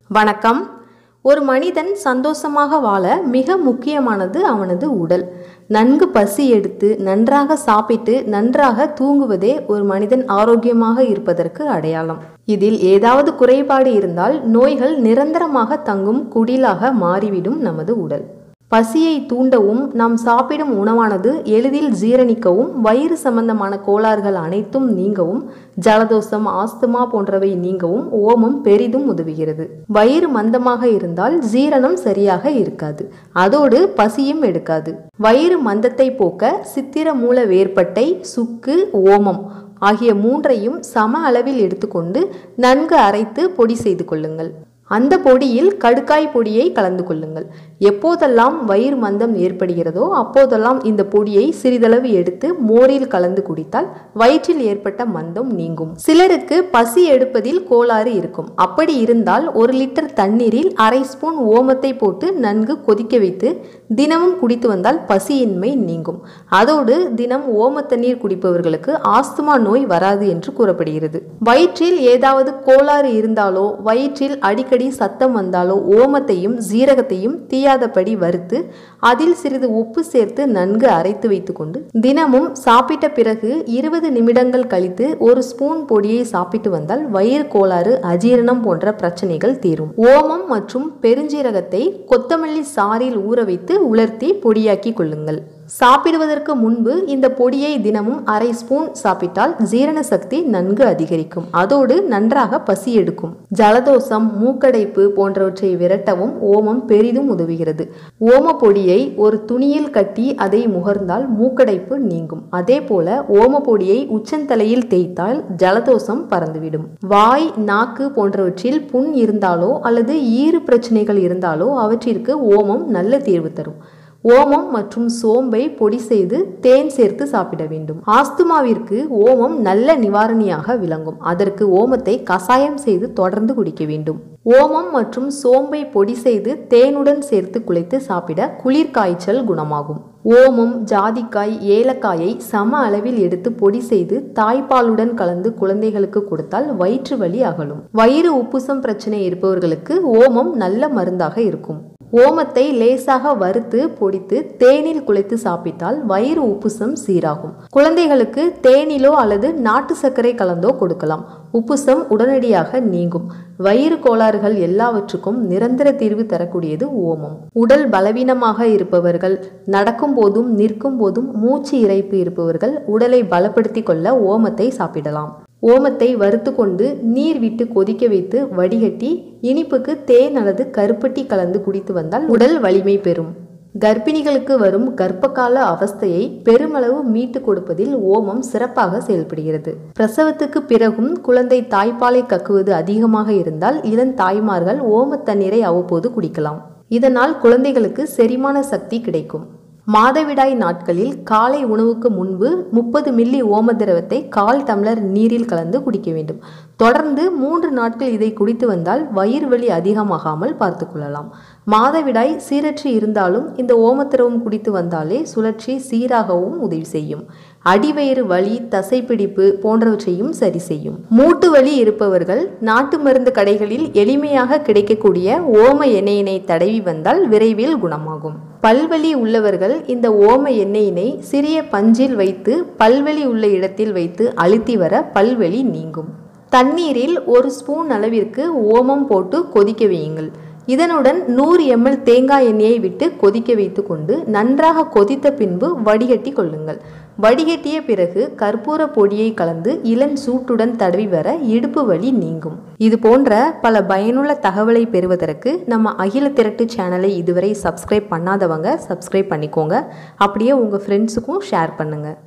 வணக்கம் ஒரு மனிதன் சந்தோஷமாக வாழ மிக முக்கியமானது அவனது உடல் நன்கு பசி எடுத்து நன்றாக சாப்பிட்டு நன்றாக தூங்குவதே ஒரு மனிதன் ஆரோக்கியமாக இருப்பதற்கு அடையாளம் இதில் ஏதாவது குறைபாடு இருந்தால் நோய்கள் நிரந்தரமாக தங்கும் குடிலாக மாறிவிடும் நமது உடல் பசியை தூண்டவும் நாம் சாப்பிடும் உணவானது எளிதில் ஜீரணிக்கவும் வயிறு சம்பந்தமான கோளாறுகள் அனைத்தும் நீங்கவும் ஜலதோஷம் ஆஸ்துமா போன்றவை நீங்கவும் ஓமம் பெரிதும் உதவுகிறது வயிறு மந்தமாக இருந்தால் ஜீரணம் சரியாக இருக்காது அதோடு பசியும் எடுக்காது வயிறு மந்தத்தை போக்க சித்திர மூல வேர்பட்டை சுக்கு ஓமம் ஆகிய மூன்றையும் சம அளவில் எடுத்துக்கொண்டு நன்கு அரைத்து பொடி செய்து கொள்ளுங்கள் அந்த பொடியில் கடுக்காய் பொடியை கலந்து கொள்ளுங்கள் எப்போதெல்லாம் வயிறு மந்தம் ஏற்படுகிறதோ அப்போதெல்லாம் இந்த பொடியை சிறிதளவு எடுத்து மோரில் கலந்து குடித்தால் வயிற்றில் ஏற்பட்ட மந்தம் நீங்கும் சிலருக்கு பசி எடுப்பதில் கோளாறு இருக்கும் அப்படி இருந்தால் ஒரு லிட்டர் தண்ணீரில் அரை ஸ்பூன் ஓமத்தை போட்டு நன்கு கொதிக்க வைத்து தினமும் குடித்து வந்தால் பசியின்மை நீங்கும் அதோடு தினம் ஓம தண்ணீர் குடிப்பவர்களுக்கு ஆஸ்துமா நோய் வராது என்று கூறப்படுகிறது வயிற்றில் ஏதாவது கோளாறு இருந்தாலோ வயிற்றில் அடிக்கடி சத்தம் வந்தாலோ ஓமத்தையும் சீரகத்தையும் தீயாதபடி வறுத்து அதில் சிறிது உப்பு சேர்த்து நன்கு அரைத்து வைத்துக்கொண்டு தினமும் சாப்பிட்ட பிறகு இருபது நிமிடங்கள் கழித்து ஒரு ஸ்பூன் பொடியை சாப்பிட்டு வந்தால் வயிறு கோளாறு அஜீரணம் போன்ற பிரச்சனைகள் தீரும் ஓமம் மற்றும் பெருஞ்சீரகத்தை கொத்தமல்லி சாறில் ஊற வைத்து உலர்த்தி பொடியாக்கி கொள்ளுங்கள் சாப்பிடுவதற்கு முன்பு இந்த பொடியை தினமும் அரை ஸ்பூன் சாப்பிட்டால் ஜீரண சக்தி நன்கு அதிகரிக்கும் அதோடு நன்றாக பசி எடுக்கும் ஜலதோஷம் மூக்கடைப்பு போன்றவற்றை விரட்டவும் ஓமம் பெரிதும் உதவுகிறது ஓம பொடியை ஒரு துணியில் கட்டி அதை முகர்ந்தால் மூக்கடைப்பு நீங்கும் அதே போல ஓம பொடியை உச்சந்தலையில் தேய்த்தால் ஜலதோஷம் பறந்துவிடும் வாய் நாக்கு போன்றவற்றில் புண் இருந்தாலோ அல்லது ஈறு பிரச்சனைகள் இருந்தாலோ அவற்றிற்கு ஓமம் நல்ல தீர்வு தரும் ஓமம் மற்றும் சோம்பை பொடி செய்து தேன் சேர்த்து சாப்பிட வேண்டும் ஆஸ்துமாவிற்கு ஓமம் நல்ல நிவாரணியாக விளங்கும் அதற்கு ஓமத்தை கசாயம் செய்து தொடர்ந்து குடிக்க வேண்டும் ஓமம் மற்றும் சோம்பை பொடி செய்து தேனுடன் சேர்த்து குழைத்து சாப்பிட குளிர் காய்ச்சல் குணமாகும் ஓமம் ஜாதிக்காய் ஏலக்காயை சம அளவில் எடுத்து பொடி செய்து தாய்ப்பாலுடன் கலந்து குழந்தைகளுக்கு கொடுத்தால் வயிற்று வலி அகலும் வயிறு உப்புசம் பிரச்சனை இருப்பவர்களுக்கு ஓமம் நல்ல மருந்தாக இருக்கும் ஓமத்தை லேசாக வறுத்து பொடித்து தேனில் குழைத்து சாப்பிட்டால் வயிறு உப்புசம் சீராகும் குழந்தைகளுக்கு தேனிலோ அல்லது நாட்டு சர்க்கரை கலந்தோ கொடுக்கலாம் உப்புசம் உடனடியாக நீங்கும் வயிறு கோளாறுகள் எல்லாவற்றுக்கும் நிரந்தர தீர்வு தரக்கூடியது ஓமம் உடல் பலவீனமாக இருப்பவர்கள் நடக்கும் போதும் நிற்கும் போதும் மூச்சு இறைப்பு இருப்பவர்கள் உடலை பலப்படுத்தி கொள்ள ஓமத்தை சாப்பிடலாம் ஓமத்தை வறுத்து கொண்டு நீர் விட்டு கொதிக்க வைத்து வடிகட்டி இனிப்புக்கு தேன் அல்லது கருப்பட்டி கலந்து குடித்து வந்தால் உடல் வலிமை பெறும் கர்ப்பிணிகளுக்கு வரும் கர்ப்பகால அவஸ்தையை பெருமளவு மீட்டு கொடுப்பதில் ஓமம் சிறப்பாக செயல்படுகிறது பிரசவத்துக்கு பிறகும் குழந்தை தாய்ப்பாலை கக்குவது அதிகமாக இருந்தால் இளம் தாய்மார்கள் ஓம தண்ணீரை அவ்வப்போது குடிக்கலாம் இதனால் குழந்தைகளுக்கு செரிமான சக்தி கிடைக்கும் மாதவிடாய் நாட்களில் காலை உணவுக்கு முன்பு முப்பது மில்லி ஓம திரவத்தை கால் டம்ளர் நீரில் கலந்து குடிக்க வேண்டும் தொடர்ந்து மூன்று நாட்கள் இதை குடித்து வந்தால் வயிறு வலி அதிகமாகாமல் பார்த்து கொள்ளலாம் மாதவிடாய் சீரற்று இருந்தாலும் இந்த ஓமத்திரவம் குடித்து வந்தாலே சுழற்சி சீராகவும் உதவி செய்யும் அடிவயிறு வலி தசைப்பிடிப்பு போன்றவற்றையும் சரி செய்யும் மூட்டு வலி இருப்பவர்கள் நாட்டு மருந்து கடைகளில் எளிமையாக கிடைக்கக்கூடிய ஓம எண்ணெயினை தடவி வந்தால் விரைவில் குணமாகும் பல்வலி உள்ளவர்கள் இந்த ஓம எண்ணெயினை சிறிய பஞ்சில் வைத்து பல்வலி உள்ள இடத்தில் வைத்து அழுத்தி வர பல்வலி நீங்கும் தண்ணீரில் ஒரு ஸ்பூன் அளவிற்கு ஓமம் போட்டு கொதிக்க வையுங்கள் இதனுடன் நூறு எம்எல் தேங்காய் எண்ணெயை விட்டு கொதிக்க வைத்து கொண்டு நன்றாக கொதித்த பின்பு வடிகட்டி கொள்ளுங்கள் வடிகட்டிய பிறகு கற்பூர பொடியை கலந்து இளம் சூட்டுடன் தடவி வர இடுப்பு வலி நீங்கும் இது போன்ற பல பயனுள்ள தகவலை பெறுவதற்கு நம்ம அகில திரட்டு சேனலை இதுவரை சப்ஸ்கிரைப் பண்ணாதவங்க சப்ஸ்கிரைப் பண்ணிக்கோங்க அப்படியே உங்கள் ஃப்ரெண்ட்ஸுக்கும் ஷேர் பண்ணுங்கள்